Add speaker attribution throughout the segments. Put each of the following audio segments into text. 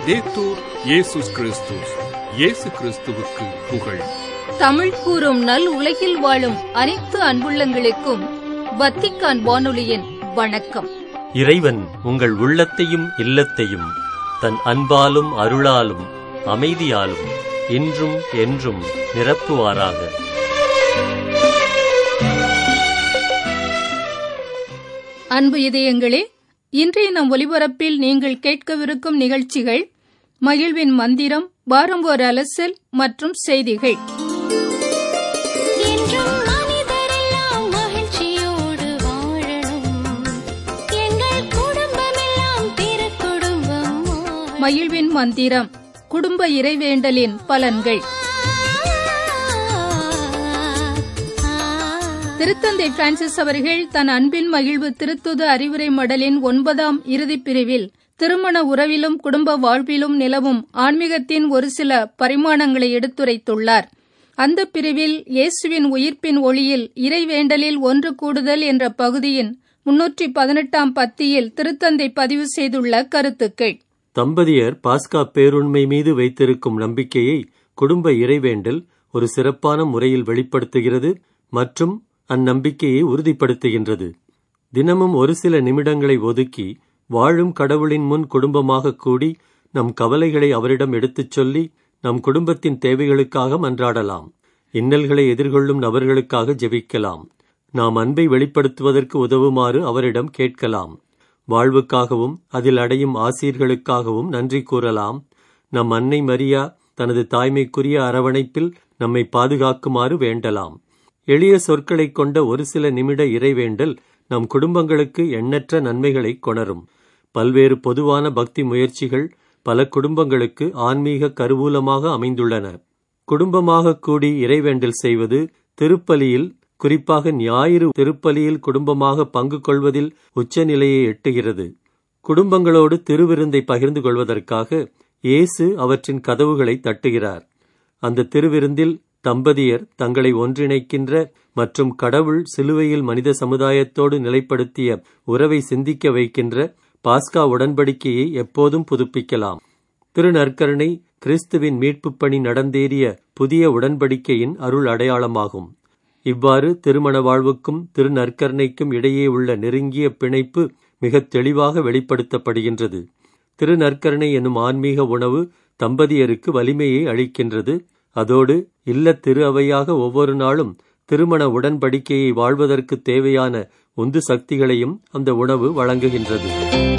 Speaker 1: லவ்தேத்தூர் இயேசுஸ் கிறிஸ்துஸ் இயேசு கிறிஸ்துவுக்கு புகழ்
Speaker 2: தமிழ் கூறும் நல் உலகில் வாழும் அனைத்து அன்புள்ளங்களுக்கும் வத்திக்கான் வானொலியின் வணக்கம்
Speaker 3: இறைவன் உங்கள் உள்ளத்தையும் இல்லத்தையும் தன் அன்பாலும் அருளாலும் அமைதியாலும் இன்றும் என்றும் நிரப்புவாராக
Speaker 2: அன்பு இதயங்களே இன்றைய நம் ஒலிபரப்பில் நீங்கள் கேட்கவிருக்கும் நிகழ்ச்சிகள் மகிழ்வின் மந்திரம் வாரம்போர் அலசல் மற்றும் செய்திகள்
Speaker 4: என்றும் மனிதரெல்லாம் மகிழ்ச்சியோடு வாழணும் எங்கள் குடும்பமெல்லாம் திருக்குடும்பம்
Speaker 2: மகிழ்வின் மந்திரம் குடும்ப இறைவேண்டலின் பலன்கள் திருத்தந்தை பிரான்சிஸ் அவர்கள் தன் அன்பின் மகிழ்வு திருத்துத அறிவுரை மடலின் ஒன்பதாம் இறுதிப் பிரிவில் திருமண உறவிலும் குடும்ப வாழ்விலும் நிலவும் ஆன்மீகத்தின் ஒரு சில பரிமாணங்களை எடுத்துரைத்துள்ளார் அந்த பிரிவில் இயேசுவின் உயிர்ப்பின் ஒளியில் இறைவேண்டலில் ஒன்று கூடுதல் என்ற பகுதியின் முன்னூற்றி பதினெட்டாம் பத்தியில் திருத்தந்தை பதிவு செய்துள்ள கருத்துக்கள்
Speaker 3: தம்பதியர் பாஸ்கா பேருண்மை மீது வைத்திருக்கும் நம்பிக்கையை குடும்ப இறைவேண்டல் ஒரு சிறப்பான முறையில் வெளிப்படுத்துகிறது மற்றும் அந்நம்பிக்கையை உறுதிப்படுத்துகின்றது தினமும் ஒரு சில நிமிடங்களை ஒதுக்கி வாழும் கடவுளின் முன் குடும்பமாக கூடி நம் கவலைகளை அவரிடம் எடுத்துச் சொல்லி நம் குடும்பத்தின் தேவைகளுக்காக மன்றாடலாம் இன்னல்களை எதிர்கொள்ளும் நபர்களுக்காக ஜெபிக்கலாம் நாம் அன்பை வெளிப்படுத்துவதற்கு உதவுமாறு அவரிடம் கேட்கலாம் வாழ்வுக்காகவும் அதில் அடையும் ஆசீர்களுக்காகவும் நன்றி கூறலாம் நம் அன்னை மரியா தனது தாய்மைக்குரிய அரவணைப்பில் நம்மை பாதுகாக்குமாறு வேண்டலாம் எளிய சொற்களைக் கொண்ட ஒரு சில நிமிட இறைவேண்டல் நம் குடும்பங்களுக்கு எண்ணற்ற நன்மைகளை கொணரும் பல்வேறு பொதுவான பக்தி முயற்சிகள் பல குடும்பங்களுக்கு ஆன்மீக கருவூலமாக அமைந்துள்ளன குடும்பமாக கூடி இறைவேண்டல் செய்வது திருப்பலியில் குறிப்பாக ஞாயிறு திருப்பலியில் குடும்பமாக பங்கு கொள்வதில் உச்சநிலையை எட்டுகிறது குடும்பங்களோடு திருவிருந்தை பகிர்ந்து கொள்வதற்காக இயேசு அவற்றின் கதவுகளை தட்டுகிறார் அந்த திருவிருந்தில் தம்பதியர் தங்களை ஒன்றிணைக்கின்ற மற்றும் கடவுள் சிலுவையில் மனித சமுதாயத்தோடு நிலைப்படுத்திய உறவை சிந்திக்க வைக்கின்ற பாஸ்கா உடன்படிக்கையை எப்போதும் புதுப்பிக்கலாம் திருநற்கருணை கிறிஸ்துவின் மீட்புப் பணி நடந்தேறிய புதிய உடன்படிக்கையின் அருள் அடையாளமாகும் இவ்வாறு திருமண வாழ்வுக்கும் திருநற்கருணைக்கும் இடையே உள்ள நெருங்கிய பிணைப்பு மிக தெளிவாக வெளிப்படுத்தப்படுகின்றது திருநற்கருணை என்னும் ஆன்மீக உணவு தம்பதியருக்கு வலிமையை அளிக்கின்றது அதோடு இல்ல திரு அவையாக ஒவ்வொரு நாளும் திருமண உடன்படிக்கையை வாழ்வதற்கு தேவையான உந்து சக்திகளையும் அந்த உணவு வழங்குகின்றது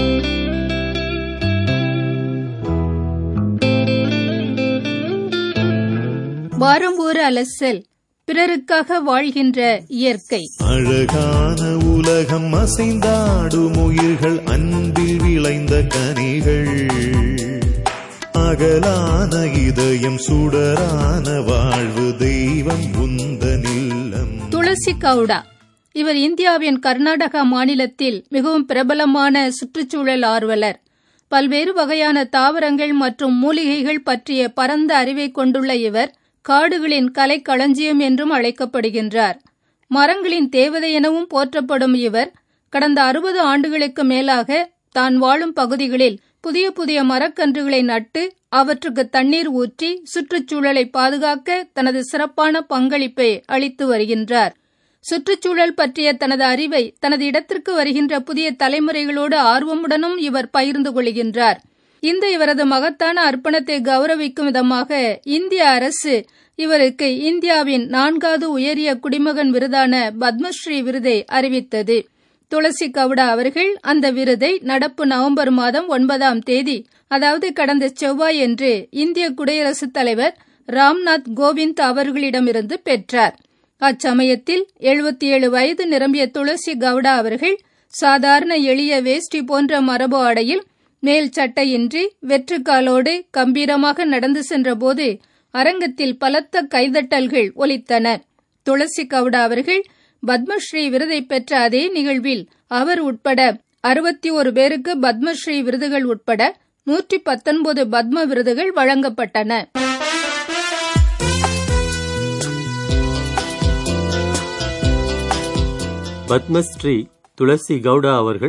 Speaker 2: வாரம் ஒரு அலசல் பிறருக்காக வாழ்கின்ற இயற்கை
Speaker 5: அழகான உலகம் அசைந்தாடும் உயிர்கள் அன்பில் விளைந்த கனிகள் அகலான இதயம் சுடரான வாழ்வு தெய்வம் உந்த நில்லம்
Speaker 2: துளசி கவுடா இவர் இந்தியாவின் கர்நாடகா மாநிலத்தில் மிகவும் பிரபலமான சுற்றுச்சூழல் ஆர்வலர் பல்வேறு வகையான தாவரங்கள் மற்றும் மூலிகைகள் பற்றிய பரந்த அறிவை கொண்டுள்ள இவர் காடுகளின் கலைக்களஞ்சியம் என்றும் அழைக்கப்படுகின்றார் மரங்களின் தேவதை எனவும் போற்றப்படும் இவர் கடந்த அறுபது ஆண்டுகளுக்கு மேலாக தான் வாழும் பகுதிகளில் புதிய புதிய மரக்கன்றுகளை நட்டு அவற்றுக்கு தண்ணீர் ஊற்றி சுற்றுச்சூழலை பாதுகாக்க தனது சிறப்பான பங்களிப்பை அளித்து வருகின்றார் சுற்றுச்சூழல் பற்றிய தனது அறிவை தனது இடத்திற்கு வருகின்ற புதிய தலைமுறைகளோடு ஆர்வமுடனும் இவர் பகிர்ந்து கொள்கின்றார் இந்த இவரது மகத்தான அர்ப்பணத்தை கௌரவிக்கும் விதமாக இந்திய அரசு இவருக்கு இந்தியாவின் நான்காவது உயரிய குடிமகன் விருதான பத்மஸ்ரீ விருதை அறிவித்தது துளசி கவுடா அவர்கள் அந்த விருதை நடப்பு நவம்பர் மாதம் ஒன்பதாம் தேதி அதாவது கடந்த செவ்வாயன்று இந்திய குடியரசுத் தலைவர் ராம்நாத் கோவிந்த் அவர்களிடமிருந்து பெற்றார் அச்சமயத்தில் எழுபத்தி ஏழு வயது நிரம்பிய துளசி கவுடா அவர்கள் சாதாரண எளிய வேஷ்டி போன்ற மரபு ஆடையில் மேல் சட்டையின்றி வெற்றுக்காலோடு கம்பீரமாக நடந்து சென்றபோது அரங்கத்தில் பலத்த கைதட்டல்கள் ஒலித்தன துளசி கவுடா அவர்கள் பத்மஸ்ரீ விருதை பெற்ற அதே நிகழ்வில் அவர் உட்பட அறுபத்தி ஒரு பேருக்கு பத்மஸ்ரீ விருதுகள் உட்பட நூற்றி பத்தொன்பது பத்ம விருதுகள் வழங்கப்பட்டன
Speaker 3: பத்மஸ்ரீ துளசி கவுடா அவர்கள்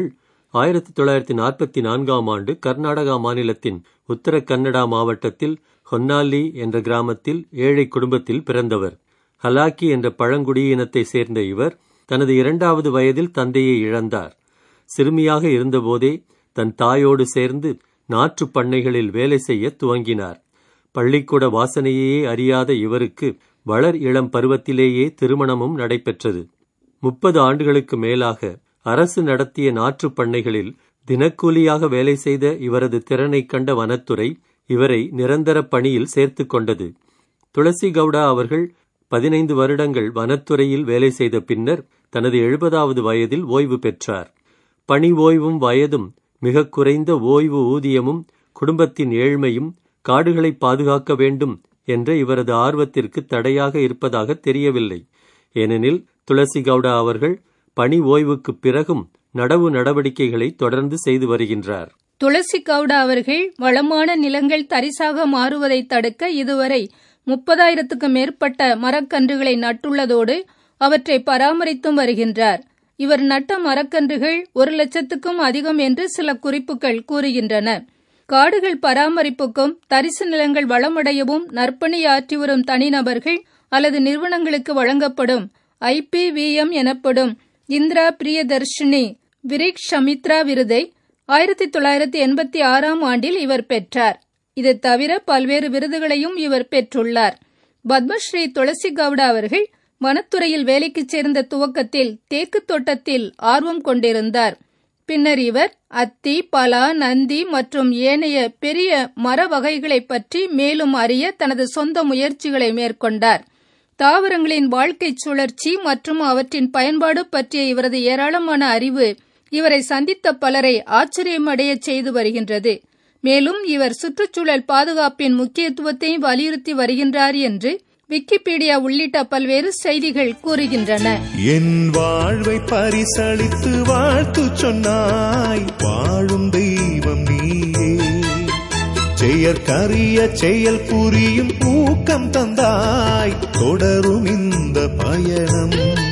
Speaker 3: ஆயிரத்தி தொள்ளாயிரத்தி நாற்பத்தி நான்காம் ஆண்டு கர்நாடகா மாநிலத்தின் உத்தர கன்னடா மாவட்டத்தில் ஹொன்னாலி என்ற கிராமத்தில் ஏழை குடும்பத்தில் பிறந்தவர் ஹலாக்கி என்ற பழங்குடியினத்தை சேர்ந்த இவர் தனது இரண்டாவது வயதில் தந்தையை இழந்தார் சிறுமியாக இருந்தபோதே தன் தாயோடு சேர்ந்து நாற்று பண்ணைகளில் வேலை செய்ய துவங்கினார் பள்ளிக்கூட வாசனையே அறியாத இவருக்கு வளர் இளம் பருவத்திலேயே திருமணமும் நடைபெற்றது முப்பது ஆண்டுகளுக்கு மேலாக அரசு நடத்திய நாற்று பண்ணைகளில் தினக்கூலியாக வேலை செய்த இவரது திறனைக் கண்ட வனத்துறை இவரை நிரந்தர பணியில் சேர்த்து கொண்டது துளசி கவுடா அவர்கள் பதினைந்து வருடங்கள் வனத்துறையில் வேலை செய்த பின்னர் தனது எழுபதாவது வயதில் ஓய்வு பெற்றார் பணி ஓய்வும் வயதும் மிக குறைந்த ஓய்வு ஊதியமும் குடும்பத்தின் ஏழ்மையும் காடுகளை பாதுகாக்க வேண்டும் என்ற இவரது ஆர்வத்திற்கு தடையாக இருப்பதாக தெரியவில்லை ஏனெனில் துளசி கவுடா அவர்கள் பணி ஓய்வுக்கு பிறகும் நடவு நடவடிக்கைகளை தொடர்ந்து செய்து வருகின்றார்
Speaker 2: துளசி கவுடா அவர்கள் வளமான நிலங்கள் தரிசாக மாறுவதை தடுக்க இதுவரை முப்பதாயிரத்துக்கு மேற்பட்ட மரக்கன்றுகளை நட்டுள்ளதோடு அவற்றை பராமரித்தும் வருகின்றார் இவர் நட்ட மரக்கன்றுகள் ஒரு லட்சத்துக்கும் அதிகம் என்று சில குறிப்புகள் கூறுகின்றன காடுகள் பராமரிப்புக்கும் தரிசு நிலங்கள் வளமடையவும் நற்பணியாற்றி வரும் தனிநபர்கள் அல்லது நிறுவனங்களுக்கு வழங்கப்படும் ஐபிவிஎம் எனப்படும் இந்திரா பிரியதர்ஷினி விரிக் ஷமித்ரா விருதை ஆயிரத்தி தொள்ளாயிரத்தி எண்பத்தி ஆறாம் ஆண்டில் இவர் பெற்றார் இது தவிர பல்வேறு விருதுகளையும் இவர் பெற்றுள்ளார் பத்மஸ்ரீ துளசி கவுடா அவர்கள் வனத்துறையில் வேலைக்கு சேர்ந்த துவக்கத்தில் தேக்கு தோட்டத்தில் ஆர்வம் கொண்டிருந்தார் பின்னர் இவர் அத்தி பலா நந்தி மற்றும் ஏனைய பெரிய மர வகைகளைப் பற்றி மேலும் அறிய தனது சொந்த முயற்சிகளை மேற்கொண்டார் தாவரங்களின் வாழ்க்கைச் சுழற்சி மற்றும் அவற்றின் பயன்பாடு பற்றிய இவரது ஏராளமான அறிவு இவரை சந்தித்த பலரை ஆச்சரியமடைய செய்து வருகின்றது மேலும் இவர் சுற்றுச்சூழல் பாதுகாப்பின் முக்கியத்துவத்தையும் வலியுறுத்தி வருகின்றார் என்று விக்கிபீடியா உள்ளிட்ட பல்வேறு செய்திகள் கூறுகின்றன
Speaker 5: என் வாழ்வை பரிசளித்து வாழ்த்து சொன்னாய் வாழும் தெய்வம் நீயே செயற்கரிய செயல் புரியும் ஊக்கம் தந்தாய் தொடரும் இந்த பயணம்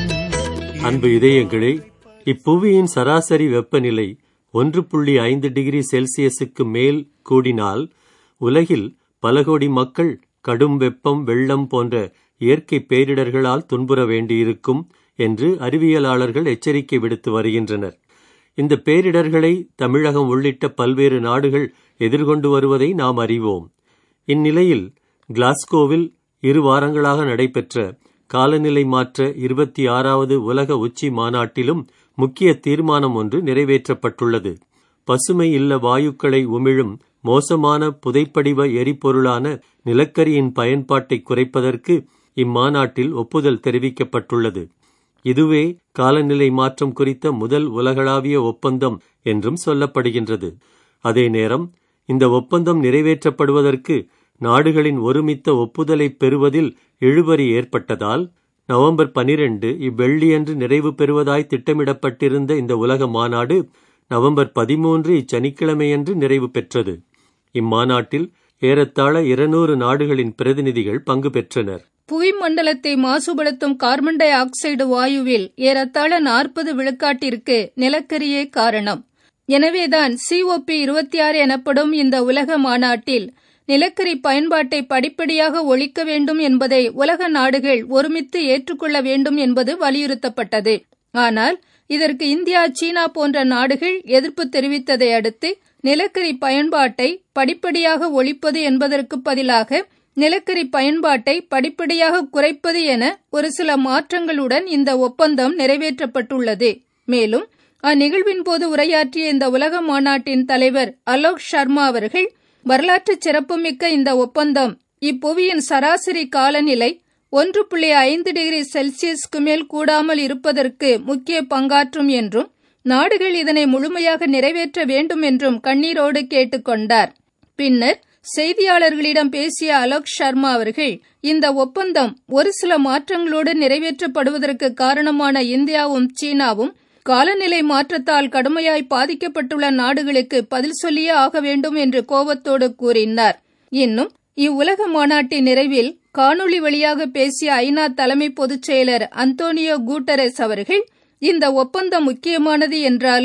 Speaker 3: அன்பு இதயங்களே இப்புவியின் சராசரி வெப்பநிலை ஒன்று புள்ளி ஐந்து டிகிரி செல்சியஸுக்கு மேல் கூடினால் உலகில் பல கோடி மக்கள் கடும் வெப்பம் வெள்ளம் போன்ற இயற்கை பேரிடர்களால் துன்புற வேண்டியிருக்கும் என்று அறிவியலாளர்கள் எச்சரிக்கை விடுத்து வருகின்றனர் இந்த பேரிடர்களை தமிழகம் உள்ளிட்ட பல்வேறு நாடுகள் எதிர்கொண்டு வருவதை நாம் அறிவோம் இந்நிலையில் கிளாஸ்கோவில் இரு வாரங்களாக நடைபெற்ற காலநிலை மாற்ற இருபத்தி ஆறாவது உலக உச்சி மாநாட்டிலும் முக்கிய தீர்மானம் ஒன்று நிறைவேற்றப்பட்டுள்ளது பசுமை இல்ல வாயுக்களை உமிழும் மோசமான புதைப்படிவ எரிபொருளான நிலக்கரியின் பயன்பாட்டை குறைப்பதற்கு இம்மாநாட்டில் ஒப்புதல் தெரிவிக்கப்பட்டுள்ளது இதுவே காலநிலை மாற்றம் குறித்த முதல் உலகளாவிய ஒப்பந்தம் என்றும் சொல்லப்படுகின்றது அதே நேரம் இந்த ஒப்பந்தம் நிறைவேற்றப்படுவதற்கு நாடுகளின் ஒருமித்த ஒப்புதலை பெறுவதில் இழுபறி ஏற்பட்டதால் நவம்பர் பனிரெண்டு இவ்வெள்ளியன்று நிறைவு பெறுவதாய் திட்டமிடப்பட்டிருந்த இந்த உலக மாநாடு நவம்பர் பதிமூன்று இச்சனிக்கிழமையன்று நிறைவு பெற்றது இம்மாநாட்டில் ஏறத்தாழ இருநூறு நாடுகளின் பிரதிநிதிகள் பங்கு பெற்றனர்
Speaker 2: புவி மண்டலத்தை மாசுபடுத்தும் கார்பன் டை ஆக்சைடு வாயுவில் ஏறத்தாழ நாற்பது விழுக்காட்டிற்கு நிலக்கரியே காரணம் எனவேதான் சிஓபி இருபத்தி ஆறு எனப்படும் இந்த உலக மாநாட்டில் நிலக்கரி பயன்பாட்டை படிப்படியாக ஒழிக்க வேண்டும் என்பதை உலக நாடுகள் ஒருமித்து ஏற்றுக்கொள்ள வேண்டும் என்பது வலியுறுத்தப்பட்டது ஆனால் இதற்கு இந்தியா சீனா போன்ற நாடுகள் எதிர்ப்பு தெரிவித்ததை அடுத்து நிலக்கரி பயன்பாட்டை படிப்படியாக ஒழிப்பது என்பதற்கு பதிலாக நிலக்கரி பயன்பாட்டை படிப்படியாக குறைப்பது என ஒரு சில மாற்றங்களுடன் இந்த ஒப்பந்தம் நிறைவேற்றப்பட்டுள்ளது மேலும் அந்நிகழ்வின் போது உரையாற்றிய இந்த உலக மாநாட்டின் தலைவர் அலோக் சர்மா அவர்கள் வரலாற்று சிறப்புமிக்க இந்த ஒப்பந்தம் இப்புவியின் சராசரி காலநிலை ஒன்று புள்ளி ஐந்து டிகிரி செல்சியஸ்க்கு மேல் கூடாமல் இருப்பதற்கு முக்கிய பங்காற்றும் என்றும் நாடுகள் இதனை முழுமையாக நிறைவேற்ற வேண்டும் என்றும் கண்ணீரோடு கேட்டுக்கொண்டார் பின்னர் செய்தியாளர்களிடம் பேசிய அலோக் சர்மா அவர்கள் இந்த ஒப்பந்தம் ஒரு சில மாற்றங்களோடு நிறைவேற்றப்படுவதற்கு காரணமான இந்தியாவும் சீனாவும் காலநிலை மாற்றத்தால் கடுமையாய் பாதிக்கப்பட்டுள்ள நாடுகளுக்கு பதில் சொல்லியே ஆக வேண்டும் என்று கோபத்தோடு கூறினார் இன்னும் இவ்வுலக மாநாட்டின் நிறைவில் காணொளி வழியாக பேசிய ஐநா தலைமை பொதுச் செயலர் அந்தோனியோ கூட்டரஸ் அவர்கள் இந்த ஒப்பந்தம் முக்கியமானது என்றாலும்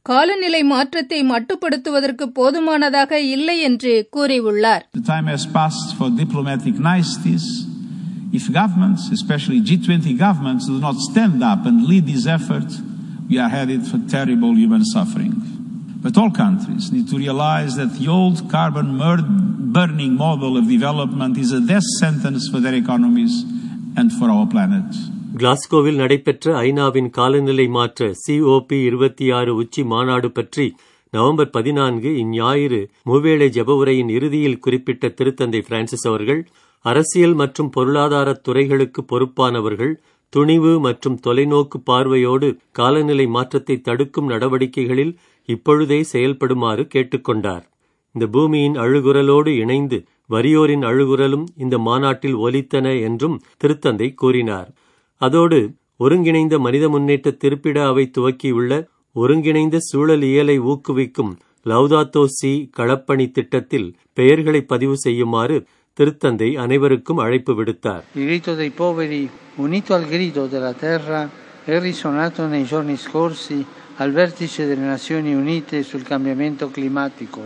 Speaker 2: காலநிலை மாற்றத்தை மட்டுப்படுத்துவதற்கு போதுமானதாக இல்லை என்று கூறியுள்ளார்
Speaker 6: The time has passed for diplomatic niceties. If governments, especially G20 governments, do not stand up and lead this effort, we are headed for terrible human suffering. But all countries need to realize that the old carbon mur- burning model of development is a death sentence for their economies and for our planet.
Speaker 3: கிளாஸ்கோவில் நடைபெற்ற ஐநாவின் காலநிலை மாற்ற COP இருபத்தி ஆறு உச்சி மாநாடு பற்றி November பதினான்கு இஞ்ஞாயிறு மூவேளை ஜெப உரையின் இறுதியில் குறிப்பிட்ட திருத்தந்தை பிரான்சிஸ் அவர்கள் அரசியல் மற்றும் பொருளாதார துறைகளுக்கு பொறுப்பானவர்கள் துணிவு மற்றும் தொலைநோக்கு பார்வையோடு காலநிலை மாற்றத்தை தடுக்கும் நடவடிக்கைகளில் இப்பொழுதே செயல்படுமாறு கேட்டுக்கொண்டார் இந்த பூமியின் அழுகுரலோடு இணைந்து வறியோரின் அழுகுரலும் இந்த மாநாட்டில் ஒலித்தன என்றும் திருத்தந்தை கூறினார் அதோடு ஒருங்கிணைந்த மனித முன்னேற்ற திருப்பிட அவை துவக்கியுள்ள ஒருங்கிணைந்த சூழலியலை ஊக்குவிக்கும் லவ்தாத்தோ சி களப்பணி திட்டத்தில் பெயர்களை பதிவு செய்யுமாறு திருத்தந்தை அனைவருக்கும் அழைப்பு விடுத்தார்
Speaker 7: Il grido dei poveri, unito al grido della terra, è risuonato nei giorni scorsi al vertice delle Nazioni Unite sul cambiamento climatico,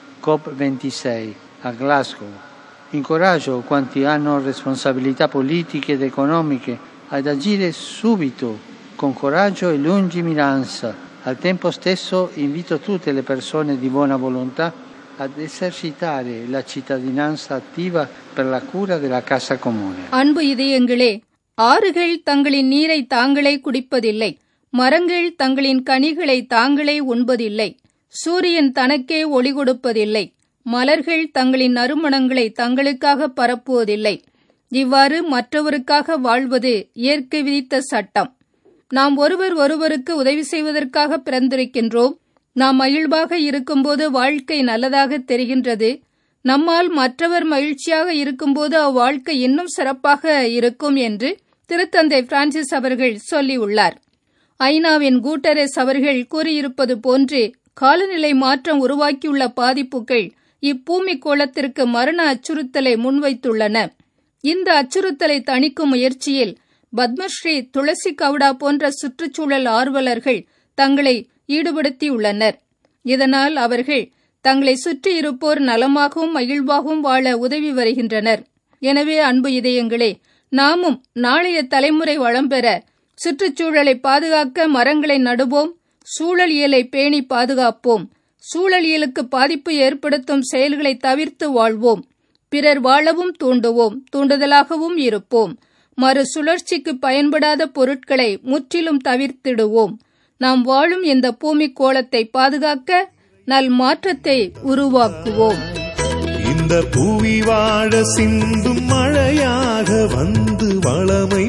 Speaker 7: COP26, a Glasgow. Incoraggio quanti hanno responsabilità politiche ed economiche ad agire subito, con coraggio e lungimiranza. Al tempo stesso invito tutte le persone di buona volontà ad esercitare la cittadinanza attiva per la cura della casa comune.
Speaker 2: அன்பு இதயங்களே ஆறுகள் தங்களின் நீரை தாங்களே குடிப்பதில்லை மரங்கள் தங்களின் கனிகளை தாங்களே உண்பதில்லை சூரியன் தனக்கே ஒளி கொடுப்பதில்லை மலர்கள் தங்களின் நறுமணங்களை தங்களுக்காக பரப்புவதில்லை இவ்வாறு மற்றவருக்காக வாழ்வது இயற்கை விதித்த சட்டம் நாம் ஒருவர் ஒருவருக்கு உதவி செய்வதற்காக பிறந்திருக்கின்றோம் நாம் மகிழ்வாக இருக்கும்போது வாழ்க்கை நல்லதாக தெரிகின்றது நம்மால் மற்றவர் மகிழ்ச்சியாக இருக்கும்போது அவ்வாழ்க்கை இன்னும் சிறப்பாக இருக்கும் என்று திருத்தந்தை பிரான்சிஸ் அவர்கள் சொல்லியுள்ளார் ஐநாவின் கூட்டரஸ் அவர்கள் கூறியிருப்பது போன்று காலநிலை மாற்றம் உருவாக்கியுள்ள பாதிப்புகள் இப்பூமி கோளத்திற்கு மரண அச்சுறுத்தலை முன்வைத்துள்ளன இந்த அச்சுறுத்தலை தணிக்கும் முயற்சியில் பத்மஸ்ரீ துளசி கவுடா போன்ற சுற்றுச்சூழல் ஆர்வலர்கள் தங்களை ஈடுபடுத்தியுள்ளனர் இதனால் அவர்கள் தங்களை சுற்றி இருப்போர் நலமாகவும் மகிழ்வாகவும் வாழ உதவி வருகின்றனர் எனவே அன்பு இதயங்களே நாமும் நாளைய தலைமுறை வளம் பெற சுற்றுச்சூழலை பாதுகாக்க மரங்களை நடுவோம் சூழலியலை பேணி பாதுகாப்போம் சூழலியலுக்கு பாதிப்பு ஏற்படுத்தும் செயல்களை தவிர்த்து வாழ்வோம் பிறர் வாழவும் தூண்டுவோம் தூண்டுதலாகவும் இருப்போம் மறு சுழற்சிக்கு பயன்படாத பொருட்களை முற்றிலும் தவிர்த்திடுவோம் நாம் வாழும் இந்த பூமி கோளத்தை பாதுகாக்க நல் மாற்றத்தை உருவாக்குவோம்
Speaker 5: இந்த புவி வாழ சிந்தும் மழையாக வந்து வளமை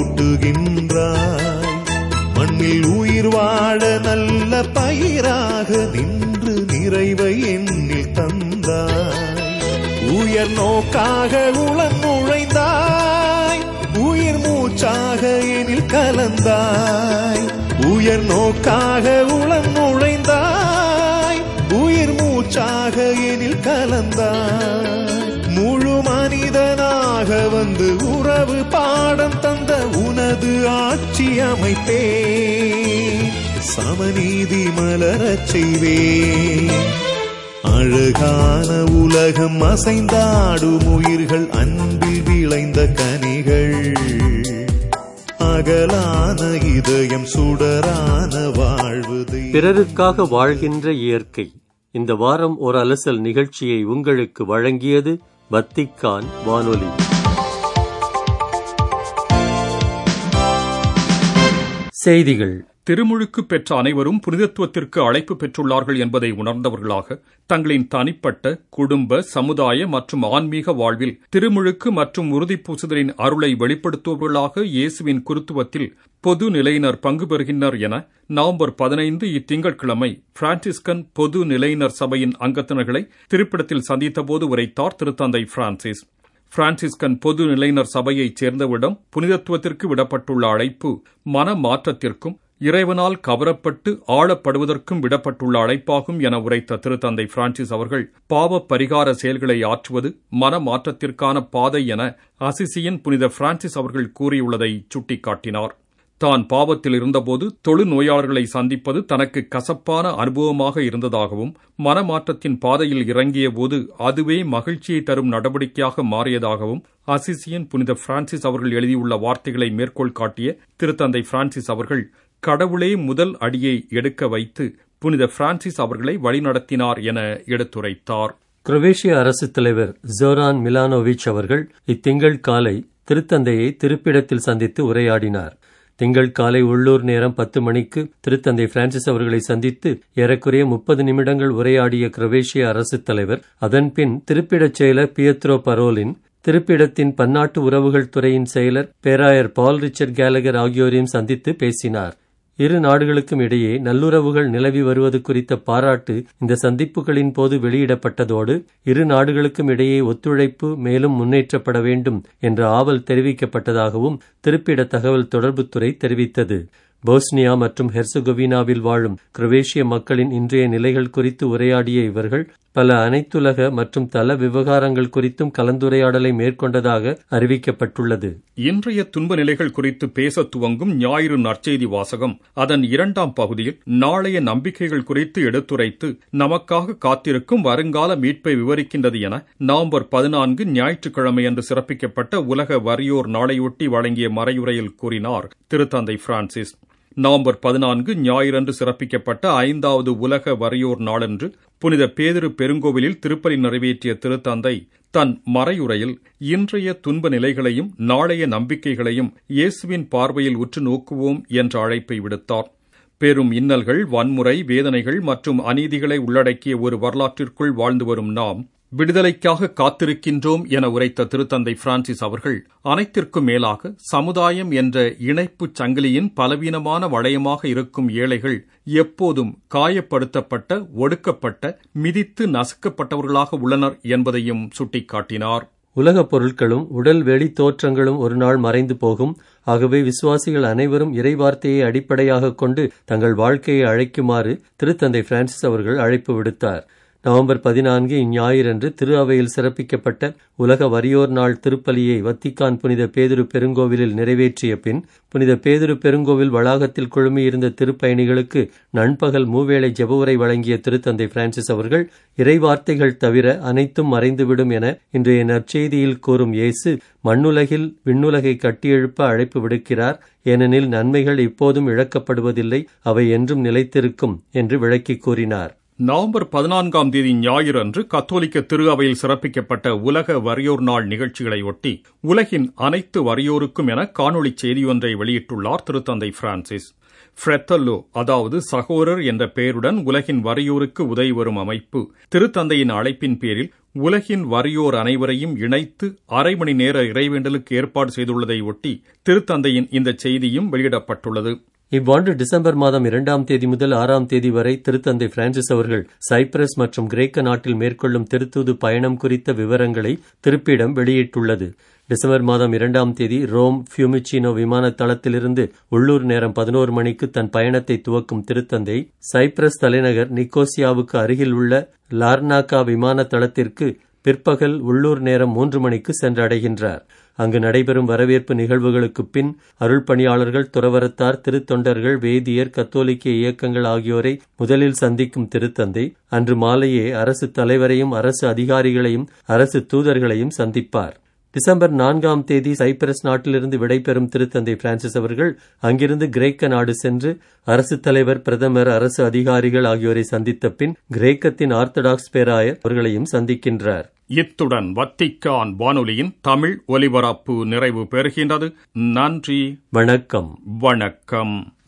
Speaker 5: ஊட்டுகின்றாய் மண்ணில் உயிர் வாழ நல்ல பயிராக நின்று நிறைவை எண்ணில் தந்தாய் உயர் நோக்காக உளம் நுழைந்தாய் உயிர் மூச்சாக எனில் கலந்தாய் உயர் நோக்காக உளம் நுழைந்தாய் உயிர் மூச்சாக எனில் கலந்தாய் முழு மனிதனாக வந்து உறவு பாடம் தந்த உனது ஆட்சி அமைப்பே சமநீதி மலரச் செய்வேன் அழகான உலகம் அசைந்தாடும் உயிர்கள் அன்பில் விளைந்த கனிகள் அகலான இதயம் சுடரான வாழ்வு தெய்வம்.
Speaker 3: பிறருக்காக வாழ்கின்ற இயற்கை இந்த வாரம் ஒரு அலசல் நிகழ்ச்சியை உங்களுக்கு வழங்கியது வத்திக்கான் வானொலி செய்திகள்
Speaker 1: திருமுழுக்கு பெற்ற அனைவரும் புனிதத்துவத்திற்கு அழைப்பு பெற்றுள்ளார்கள் என்பதை உணர்ந்தவர்களாக தங்களின் தனிப்பட்ட குடும்ப சமுதாய மற்றும் ஆன்மீக வாழ்வில் திருமுழுக்கு மற்றும் உறுதிப்பூசுதலின் அருளை வெளிப்படுத்துபவர்களாக இயேசுவின் குருத்துவத்தில் பொது நிலையினர் பங்கு பெறுகின்றனர் என நவம்பர் பதினைந்து இத்திங்கட்கிழமை பிரான்சிஸ்கன் பொது நிலையினர் சபையின் அங்கத்தினர்களை திருப்பிடத்தில் சந்தித்தபோது உரைத்தார் திருத்தந்தை பிரான்சிஸ் பிரான்சிஸ்கன் பொது நிலையினர் சபையைச் சேர்ந்தவிடம் புனிதத்துவத்திற்கு விடப்பட்டுள்ள அழைப்பு மன மாற்றத்திற்கும் இறைவனால் கவரப்பட்டு ஆளப்படுவதற்கும் விடப்பட்டுள்ள அழைப்பாகும் என உரைத்த திருத்தந்தை பிரான்சிஸ் அவர்கள் பாவ பரிகார செயல்களை ஆற்றுவது மன மாற்றத்திற்கான பாதை என அசிசியின் புனித பிரான்சிஸ் அவர்கள் கூறியுள்ளதை சுட்டிக்காட்டினார் தான் பாவத்தில் இருந்தபோது தொழுநோயாளர்களை சந்திப்பது தனக்கு கசப்பான அனுபவமாக இருந்ததாகவும் மனமாற்றத்தின் பாதையில் இறங்கியபோது அதுவே மகிழ்ச்சியை தரும் நடவடிக்கையாக மாறியதாகவும் அசிசியன் புனித பிரான்சிஸ் அவர்கள் எழுதியுள்ள வார்த்தைகளை மேற்கோள் காட்டிய திருத்தந்தை பிரான்சிஸ் அவர்கள் கடவுளே முதல் அடியை எடுக்க வைத்து புனித பிரான்சிஸ் அவர்களை வழிநடத்தினார் என எடுத்துரைத்தார்
Speaker 3: குரோவேஷிய அரசுத் தலைவர் ஜோரான் மிலானோவிச் அவர்கள் இத்திங்கள் காலை திருத்தந்தையை திருப்பிடத்தில் சந்தித்து உரையாடினார் திங்கள் காலை உள்ளூர் நேரம் பத்து மணிக்கு திருத்தந்தை பிரான்சிஸ் அவர்களை சந்தித்து ஏறக்குறைய முப்பது நிமிடங்கள் உரையாடிய குரோவேஷிய அரசுத் தலைவர் அதன்பின் திருப்பிடச் செயலர் பியத்ரோ பரோலின் திருப்பிடத்தின் பன்னாட்டு உறவுகள் துறையின் செயலர் பேராயர் பால் ரிச்சர்ட் கேலகர் ஆகியோரையும் சந்தித்து பேசினார் இரு நாடுகளுக்கும் இடையே நல்லுறவுகள் நிலவி வருவது குறித்த பாராட்டு இந்த சந்திப்புகளின் போது வெளியிடப்பட்டதோடு இரு நாடுகளுக்கும் இடையே ஒத்துழைப்பு மேலும் முன்னேற்றப்பட வேண்டும் என்ற ஆவல் தெரிவிக்கப்பட்டதாகவும் திருப்பிட தகவல் தொடர்புத்துறை தெரிவித்தது போஸ்னியா மற்றும் ஹெர்சகோவினாவில் வாழும் குரோவேஷிய மக்களின் இன்றைய நிலைகள் குறித்து உரையாடிய இவர்கள் பல அனைத்துலக மற்றும் தள விவகாரங்கள் குறித்தும் கலந்துரையாடலை மேற்கொண்டதாக அறிவிக்கப்பட்டுள்ளது
Speaker 1: இன்றைய துன்ப நிலைகள் குறித்து பேச துவங்கும் ஞாயிறு நற்செய்தி வாசகம் அதன் இரண்டாம் பகுதியில் நாளைய நம்பிக்கைகள் குறித்து எடுத்துரைத்து நமக்காக காத்திருக்கும் வருங்கால மீட்பை விவரிக்கின்றது என நவம்பர் பதினான்கு ஞாயிற்றுக்கிழமையன்று சிறப்பிக்கப்பட்ட உலக வறியோர் நாளையொட்டி வழங்கிய மறையுரையில் கூறினார் திருத்தந்தை பிரான்சிஸ் நவம்பர் பதினான்கு ஞாயிறன்று சிறப்பிக்கப்பட்ட ஐந்தாவது உலக வறியோர் நாளன்று புனித பேதிரு பெருங்கோவிலில் திருப்பலி நிறைவேற்றிய திருத்தந்தை தன் மறையுரையில் இன்றைய துன்ப நிலைகளையும் நாளைய நம்பிக்கைகளையும் இயேசுவின் பார்வையில் உற்று நோக்குவோம் என்ற அழைப்பை விடுத்தார் பெரும் இன்னல்கள் வன்முறை வேதனைகள் மற்றும் அநீதிகளை உள்ளடக்கிய ஒரு வரலாற்றிற்குள் வாழ்ந்து வரும் நாம் விடுதலைக்காக காத்திருக்கின்றோம் என உரைத்த திருத்தந்தை பிரான்சிஸ் அவர்கள் அனைத்திற்கும் மேலாக சமுதாயம் என்ற இணைப்புச் சங்கிலியின் பலவீனமான வளையமாக இருக்கும் ஏழைகள் எப்போதும் காயப்படுத்தப்பட்ட ஒடுக்கப்பட்ட மிதித்து நசுக்கப்பட்டவர்களாக உள்ளனர் என்பதையும் சுட்டிக்காட்டினார்
Speaker 3: உலகப் பொருட்களும் உடல் வெளி தோற்றங்களும் ஒரு நாள் மறைந்து போகும் ஆகவே விசுவாசிகள் அனைவரும் இறைவார்த்தையை அடிப்படையாக கொண்டு தங்கள் வாழ்க்கையை அழைக்குமாறு திருத்தந்தை பிரான்சிஸ் அவர்கள் அழைப்பு விடுத்தார் நவம்பர் பதினான்கு இஞ்ஞாயிறன்று திரு அவையில் சிறப்பிக்கப்பட்ட உலக வறியோர் நாள் திருப்பலியை வத்திக்கான் புனித பேதுரு பெருங்கோவிலில் நிறைவேற்றிய பின் புனித பேதுரு பெருங்கோவில் வளாகத்தில் குழுமியிருந்த திருப்பயணிகளுக்கு நண்பகல் மூவேளை ஜெபவுரை வழங்கிய திருத்தந்தை பிரான்சிஸ் அவர்கள் இறைவார்த்தைகள் தவிர அனைத்தும் மறைந்துவிடும் என இன்றைய நற்செய்தியில் கூறும் இயேசு மண்ணுலகில் விண்ணுலகை கட்டியெழுப்ப அழைப்பு விடுக்கிறார் ஏனெனில் நன்மைகள் இப்போதும் இழக்கப்படுவதில்லை அவை என்றும் நிலைத்திருக்கும் என்று விளக்கி கூறினார்
Speaker 1: நவம்பர் பதினான்காம் தேதி ஞாயிறு அன்று கத்தோலிக்க திரு அவையில் சிறப்பிக்கப்பட்ட உலக வறியோர் நாள் நிகழ்ச்சிகளை ஒட்டி உலகின் அனைத்து வறியோருக்கும் என காணொளி செய்தியொன்றை வெளியிட்டுள்ளார் திருத்தந்தை பிரான்சிஸ் ஃப்ரெத்தல்லோ அதாவது சகோதரர் என்ற பெயருடன் உலகின் வறியோருக்கு உதவி வரும் அமைப்பு திருத்தந்தையின் அழைப்பின் பேரில் உலகின் வறியோர் அனைவரையும் இணைத்து அரை மணி நேர இறைவேண்டலுக்கு ஏற்பாடு செய்துள்ளதை ஒட்டி திருத்தந்தையின் இந்த செய்தியும் வெளியிடப்பட்டுள்ளது
Speaker 3: இவ்வாண்டு டிசம்பர் மாதம் இரண்டாம் தேதி முதல் ஆறாம் தேதி வரை திருத்தந்தை பிரான்சிஸ் அவர்கள் சைப்ரஸ் மற்றும் கிரேக்க நாட்டில் மேற்கொள்ளும் திருத்தூது பயணம் குறித்த விவரங்களை திருப்பிடம் வெளியிட்டுள்ளது டிசம்பர் மாதம் இரண்டாம் தேதி ரோம் ஃபியூமிச்சினோ விமான தளத்திலிருந்து உள்ளூர் நேரம் பதினோரு மணிக்கு தன் பயணத்தை துவக்கும் திருத்தந்தை சைப்ரஸ் தலைநகர் நிக்கோசியாவுக்கு அருகில் உள்ள லார்னாக்கா விமான தளத்திற்கு பிற்பகல் உள்ளூர் நேரம் மூன்று மணிக்கு சென்றடைகின்றார் அங்கு நடைபெறும் வரவேற்பு நிகழ்வுகளுக்கு பின் அருள் பணியாளர்கள் துறவரத்தார் திருத்தொண்டர்கள் வேதியர் கத்தோலிக்க இயக்கங்கள் ஆகியோரை முதலில் சந்திக்கும் திருத்தந்தை அன்று மாலையே அரசு தலைவரையும் அரசு அதிகாரிகளையும் அரசு தூதர்களையும் சந்திப்பார் டிசம்பர் நான்காம் தேதி சைப்ரஸ் நாட்டிலிருந்து விடைபெறும் திருத்தந்தை பிரான்சிஸ் அவர்கள் அங்கிருந்து கிரேக்க நாடு சென்று அரசு தலைவர் பிரதமர் அரசு அதிகாரிகள் ஆகியோரை சந்தித்த பின் கிரேக்கத்தின் ஆர்த்தடாக்ஸ் பேராயர் அவர்களையும் சந்திக்கின்றார்
Speaker 1: இத்துடன் வத்திக்கான் வானொலியின் தமிழ் ஒலிபரப்பு நிறைவு பெறுகின்றது நன்றி
Speaker 3: வணக்கம்
Speaker 1: வணக்கம்